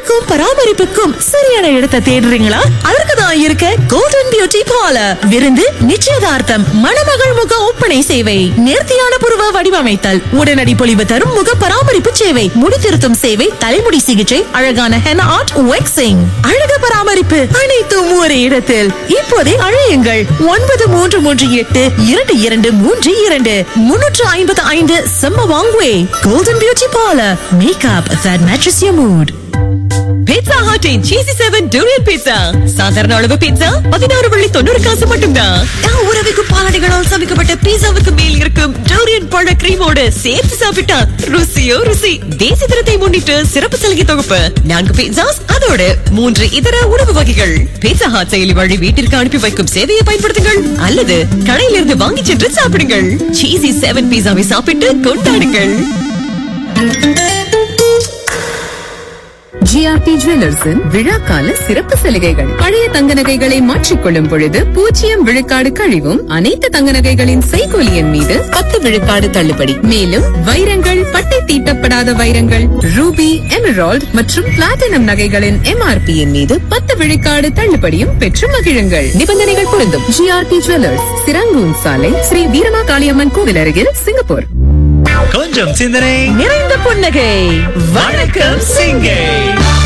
அழகுக்கும் பராமரிப்புக்கும் சரியான இடத்தை தேடுறீங்களா அதற்கு தான் இருக்க கோல்டன் பியூட்டி பார்லர் விருந்து நிச்சயதார்த்தம் மணமகள் முக ஒப்பனை சேவை நேர்த்தியான புருவ வடிவமைத்தல் உடனடி பொலிவு தரும் முக பராமரிப்பு சேவை முடி திருத்தும் சேவை தலைமுடி சிகிச்சை அழகான ஹென் ஆர்ட் வெக்ஸிங் அழகு பராமரிப்பு அனைத்தும் ஒரே இடத்தில் இப்போதே அழையுங்கள் ஒன்பது மூன்று மூன்று எட்டு இரண்டு இரண்டு மூன்று இரண்டு முன்னூற்று ஐம்பது ஐந்து செம்மவாங்குவே golden beauty parlour makeup that matches your mood pizza ஹாட்டின் சீசி செவன் டூரியன் பீட்சா சாதாரண அளவு பீட்சா பதினாறு வள்ளி தொண்ணூறு காசு மட்டும்தான் நான் உறவுக்கு பாலடைகளால் சமைக்கப்பட்ட பீட்சாவுக்கு மேல் இருக்கும் டூரியன் பழ கிரீமோடு சேர்த்து சாப்பிட்டா ருசியோ ருசி தேசிய தினத்தை முன்னிட்டு சிறப்பு சலுகை தொகுப்பு நான்கு பீட்சாஸ் அதோடு மூன்று இதர உணவு வகைகள் பீட்சா ஹாட் செயலி வழி வீட்டிற்கு அனுப்பி வைக்கும் சேவையை பயன்படுத்துங்கள் அல்லது கடையிலிருந்து வாங்கி சென்று சாப்பிடுங்கள் சீசி செவன் பீட்சாவை சாப்பிட்டு கொண்டாடுங்கள் ஜிஆர்டி ஜுவல்லர்ஸின் விழாக்கால சிறப்பு சலுகைகள் பழைய தங்க நகைகளை மாற்றிக்கொள்ளும் பொழுது பூஜ்ஜியம் விழுக்காடு கழிவும் அனைத்து தங்க நகைகளின் செய்கூலியின் மீது பத்து விழுக்காடு தள்ளுபடி மேலும் வைரங்கள் பட்டை தீட்டப்படாத வைரங்கள் ரூபி எமரால்ட் மற்றும் பிளாட்டினம் நகைகளின் எம்ஆர்பியின் மீது பத்து விழுக்காடு தள்ளுபடியும் பெற்று மகிழுங்கள் நிபந்தனைகள் பொருந்தும் ஜிஆர்டி ஜுவல்லர்ஸ் சிரங்கூன் சாலை ஸ்ரீ வீரமா காளியம்மன் கோவில் அருகில் சிங்கப்பூர் கொஞ்சம் சிந்தனை நிறைந்த புன்னகை வணக்கம் சிங்கை